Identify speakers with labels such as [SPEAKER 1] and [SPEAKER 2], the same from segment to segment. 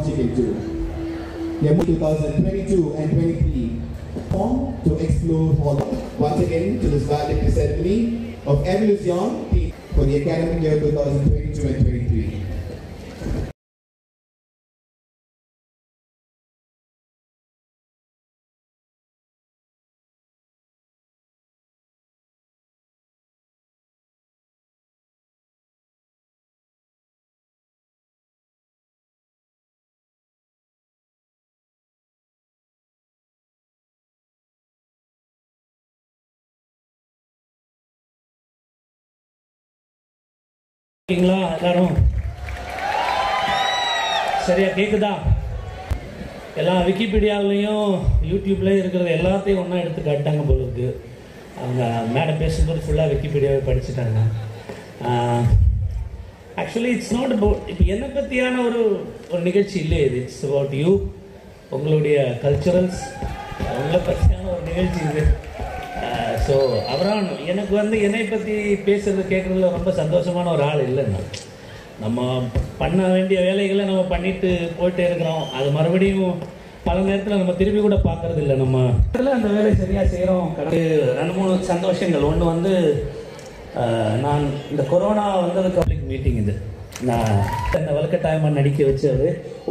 [SPEAKER 1] what you can do. We have 2022 and 23 form to explore all. Once again, to this valedictory ceremony of Evolution for the academic year 2022 and 23.
[SPEAKER 2] இருக்கீங்களா எல்லாரும் சரியா கேக்குதா எல்லா விக்கிபீடியாவிலையும் யூடியூப்லேயும் இருக்கிறது எல்லாத்தையும் ஒன்றா எடுத்து காட்டாங்க போல இருக்கு அவங்க மேடம் பேசும்போது ஃபுல்லாக விக்கிபீடியாவை படிச்சுட்டாங்க ஆக்சுவலி இட்ஸ் நாட் அபவுட் இப்போ என்னை பற்றியான ஒரு ஒரு நிகழ்ச்சி இல்லை இது இட்ஸ் அபவுட் யூ உங்களுடைய கல்ச்சுரல்ஸ் உங்களை பற்றியான ஒரு நிகழ்ச்சி இது ஸோ அவரான் எனக்கு வந்து என்னை பற்றி பேசுறது கேட்குறதுல ரொம்ப சந்தோஷமான ஒரு ஆள் இல்லை நான் நம்ம பண்ண வேண்டிய வேலைகளை நம்ம பண்ணிட்டு போயிட்டே இருக்கிறோம் அது மறுபடியும் பல நேரத்தில் நம்ம திரும்பி கூட பார்க்கறது இல்லை நம்ம இடத்துல அந்த வேலையை சரியாக செய்கிறோம் ரெண்டு மூணு சந்தோஷங்கள் ஒன்று வந்து அஹ், நான் இந்த கொரோனா வந்ததுக்கு பப்ளிக் மீட்டிங் இது நான் இந்த வழக்கட்டாயமாக நடிக்க வச்சவர்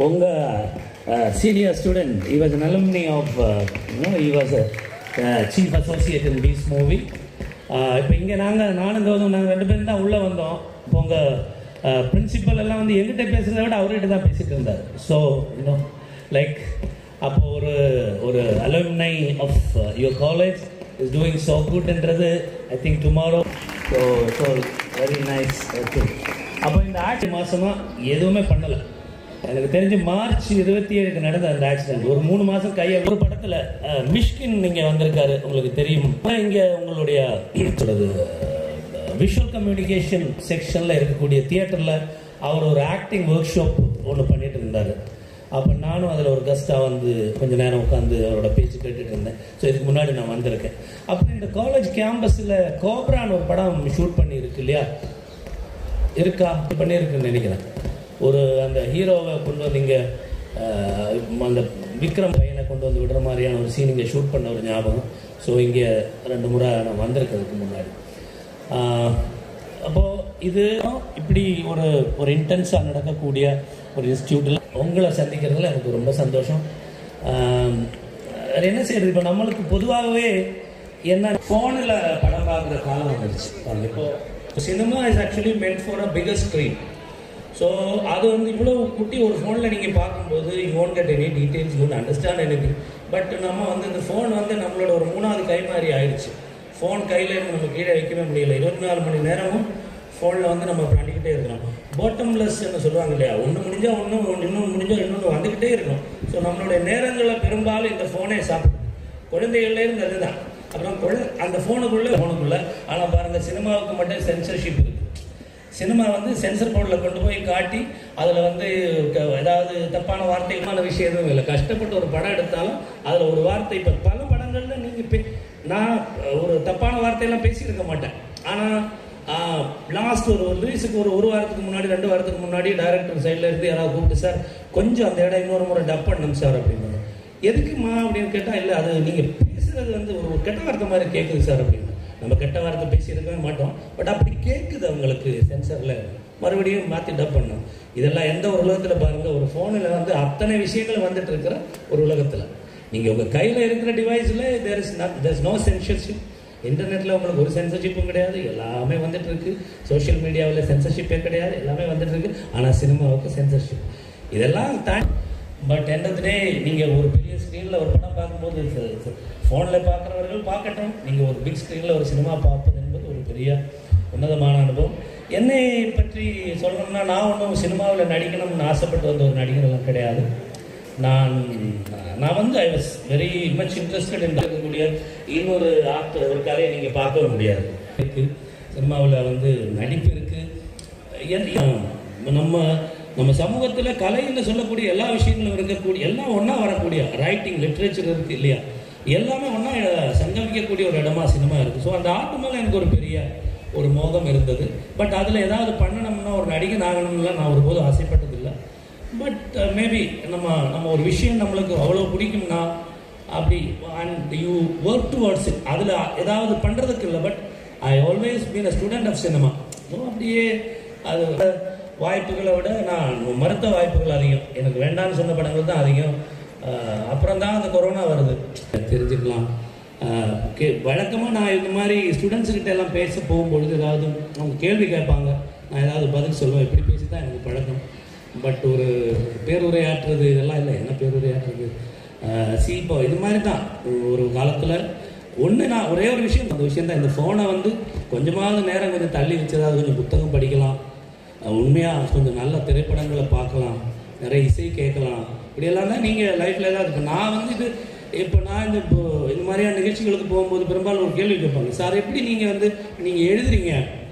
[SPEAKER 2] உங்கள் senior student he was an alumni of he was chief associate in peace movie இப்போ இங்கே நாங்கள் நானும் கௌதம் நாங்கள் ரெண்டு பேரும் தான் உள்ளே வந்தோம் இப்போ உங்கள் பிரின்சிபல் எல்லாம் வந்து எங்கிட்ட பேசுகிறத விட அவர்கிட்ட தான் பேசிட்டு இருந்தார் ஸோ யூனோ லைக் அப்போ ஒரு ஒரு alumni of your college is doing so குட்ன்றது I think tomorrow so so very nice okay அப்போ இந்த ஆட்சி மாசமா எதுவுமே பண்ணலை எனக்கு தெரிஞ்சு மார்ச் இருபத்தி ஏழுக்கு நடந்த அந்த ஆக்சிடென்ட் ஒரு மூணு மாசம் கையை ஒரு படத்துல அஹ், மிஷ்கின் நீங்க வந்திருக்காரு உங்களுக்கு தெரியும் ஆனா இங்க உங்களுடைய சொல்றது விஷுவல் கம்யூனிகேஷன் செக்ஷன்ல இருக்கக்கூடிய தியேட்டர்ல அவர் ஒரு ஆக்டிங் ஒர்க் ஷாப் ஒன்று பண்ணிட்டு இருந்தாரு அப்போ நானும் அதில் ஒரு கெஸ்ட்டாக வந்து கொஞ்ச நேரம் உட்காந்து அவரோட பேச்சு கேட்டுட்டு இருந்தேன் ஸோ இதுக்கு முன்னாடி நான் வந்திருக்கேன் அப்புறம் இந்த காலேஜ் கேம்பஸில் கோப்ரான்னு ஒரு படம் ஷூட் பண்ணியிருக்கு இல்லையா இருக்கா பண்ணியிருக்குன்னு நினைக்கிறேன் ஒரு அந்த ஹீரோவை கொண்டு வந்து இங்கே அந்த விக்ரம் பையனை கொண்டு வந்து விடுற மாதிரியான ஒரு சீன் இங்கே ஷூட் பண்ண ஒரு ஞாபகம் ஸோ இங்கே ரெண்டு முறை நான் வந்திருக்கிறதுக்கு முன்னாடி ஆஹ், அப்போ இது இப்படி ஒரு ஒரு இன்டென்ஸாக நடக்கக்கூடிய ஒரு இன்ஸ்டியூட்டில் உங்களை சந்திக்கிறதுல எனக்கு ரொம்ப சந்தோஷம் ஆஹ், அது என்ன செய்யறது இப்போ நம்மளுக்கு பொதுவாகவே என்ன ஃபோனில் படம் பார்க்குற காலம் வந்துருச்சு பாருங்க. இப்போ cinema is actually meant for a bigger screen so அது வந்து இவ்வளோ குட்டி ஒரு ஃபோனில் நீங்கள் பார்க்கும்போது you won't get any details you understand any but நம்ம வந்து இந்த ஃபோன் வந்து நம்மளோட ஒரு மூணாவது கை மாதிரி ஆயிடுச்சு ஃபோன் கையில் இருந்து நம்ம கீழே வைக்கவே முடியல இருபத்தி நாலு மணி நேரமும் ஃபோனில் வந்து நம்ம பண்ணிக்கிட்டே இருக்கிறோம் பாட்டம்லெஸ்ன்னு சொல்லுவாங்க இல்லையா ஒன்று முடிஞ்சால் ஒன்று இன்னொன்று முடிஞ்சால் இன்னொன்று வந்துக்கிட்டே இருக்கும் ஸோ நம்மளுடைய நேரங்களை பெரும்பாலும் இந்த ஃபோனே சாப்பிடும் குழந்தைகள்லேருந்து அதுதான் அப்புறம் குழ அந்த ஃபோனுக்குள்ளே ஃபோனுக்குள்ளே ஆனால் பாருங்க சினிமாவுக்கு மட்டும் சென்சர்ஷிப் இருக்கு சினிமா வந்து சென்சர் போர்டில் கொண்டு போய் காட்டி அதில் வந்து க- ஏதாவது தப்பான வார்த்தைகளான விஷயம் எதுவும் இல்லை கஷ்டப்பட்டு ஒரு படம் எடுத்தாலும் அதில் ஒரு வார்த்தை இப்போ பல படங்களில் நீங்கள் நான் ஒரு தப்பான வார்த்தையெல்லாம் பேசியிருக்க மாட்டேன் ஆனால் லாஸ்ட் ஒரு ரிலீஸுக்கு ஒரு ஒரு வாரத்துக்கு முன்னாடி ரெண்டு வாரத்துக்கு முன்னாடி டைரக்டர் சைடில் இருந்து யாராவது கூப்பிட்டு சார் கொஞ்சம் அந்த இடம் இன்னொரு முறை டப் பண்ணணும் சார் அப்படின்னு எதுக்குமா அப்படின்னு கேட்டால் இல்லை அது நீங்கள் பேசுறது வந்து ஒரு கெட்ட வார்த்தை மாதிரி கேட்குது சார் அப்படின்னு நம்ம கெட்ட வார்த்தை பேசியிருக்கவே மாட்டோம் பட் அப்படி கேட்குது அவங்களுக்கு சென்சரில் மறுபடியும் மாற்றி டப் பண்ணோம் இதெல்லாம் எந்த ஒரு உலகத்தில் பாருங்கள் ஒரு ஃபோனில் வந்து அத்தனை விஷயங்கள் வந்துட்டு இருக்கிற ஒரு உலகத்தில் நீங்கள் உங்கள் கையில் இருக்கிற டிவைஸில் there is not there is no censorship இன்டர்நெட்டில் உங்களுக்கு ஒரு சென்சர்ஷிப்பும் கிடையாது எல்லாமே வந்துட்டு இருக்கு சோஷியல் மீடியாவில் சென்சர்ஷிப்பே கிடையாது எல்லாமே வந்துட்டு இருக்கு ஆனால் சினிமாவுக்கு சென்சர்ஷிப் இதெல்லாம் தாண்டி பட் எண்ட் ஆஃப் டே நீங்கள் ஒரு பெரிய ஸ்க்ரீனில் ஒரு படம் பார்க்கும்போது ஃபோனில் பார்க்குறவர்கள் பார்க்கட்டும் நீங்கள் ஒரு பிக் ஸ்க்ரீனில் ஒரு சினிமா பார்ப்பது என்பது ஒரு பெரிய உன்னதமான அனுபவம் என்னை பற்றி சொல்லணும்னா நான் ஒன்றும் சினிமாவில் நடிக்கணும்னு ஆசைப்பட்டு வந்த ஒரு நடிகரெல்லாம் கிடையாது நான் நான் வந்து I was very much interested in இருக்கக்கூடிய இன்னொரு ஆக்டர் ஒரு கதையை நீங்கள் பார்க்கவே முடியாது இருக்கு சினிமாவில் வந்து நடிப்பு இருக்கு என்- நம்ம நம்ம சமூகத்தில் கலைன்னு சொல்லக்கூடிய எல்லா விஷயங்களும் இருக்கக்கூடிய எல்லாம் ஒன்றா வரக்கூடிய ரைட்டிங் லிட்ரேச்சர் இருக்கு இல்லையா எல்லாமே ஒன்றா சங்கமிக்கக்கூடிய ஒரு இடமா சினிமா இருக்கு ஸோ அந்த ஆர்ட் மேலே எனக்கு ஒரு பெரிய ஒரு மோகம் இருந்தது பட் அதில் ஏதாவது பண்ணணும்னா ஒரு நடிகன் ஆகணும்லாம் நான் ஒருபோதும் ஆசைப்பட்டதில்லை பட் மேபி நம்ம நம்ம ஒரு விஷயம் நம்மளுக்கு அவ்வளோ பிடிக்கும்னா அப்படி and you work towards it அதில் ஏதாவது பண்ணுறதுக்கு இல்லை but I always been a student of cinema அப்படியே அது வாய்ப்புகளை விட நான் மறுத்த வாய்ப்புகள் அதிகம் எனக்கு வேண்டாம்னு சொன்ன படங்கள் தான் அதிகம் அப்புறம் தான் அந்த கொரோனா வருது தெரிஞ்சுக்கலாம் ஆஹ் கே வழக்கமாக நான் இந்த மாதிரி ஸ்டூடெண்ட்ஸ் கிட்ட எல்லாம் பேச போகும்பொழுது ஏதாவது அவங்க கேள்வி கேட்பாங்க நான் ஏதாவது பதில் சொல்லுவேன் இப்படி பேசி தான் எனக்கு பழக்கம் பட் ஒரு பேருரையாற்றுறது இதெல்லாம் இல்லை என்ன பேருரையாற்றுறது சி இப்போ இது மாதிரி தான் ஒரு காலத்தில் ஒன்று நான் ஒரே ஒரு விஷயம் அந்த விஷயம் தான் இந்த ஃபோனை வந்து கொஞ்சமாவது நேரம் கொஞ்சம் தள்ளி வச்சதாவது கொஞ்சம் புத்தகம் படிக்கலாம் உண்மையாக கொஞ்சம் நல்ல திரைப்படங்களை பார்க்கலாம் நிறைய இசை கேட்கலாம் இப்படியெல்லாம் தான் நீங்கள் லைஃப்பில் ஏதாவது இருக்கு நான் வந்து இது இப்போ நான் இந்த இப்போ இந்த மாதிரியான நிகழ்ச்சிகளுக்கு போகும்போது பெரும்பாலும் ஒரு கேள்வி கேட்பாங்க சார் எப்படி நீங்கள் வந்து நீங்கள் எழுதுறீங்க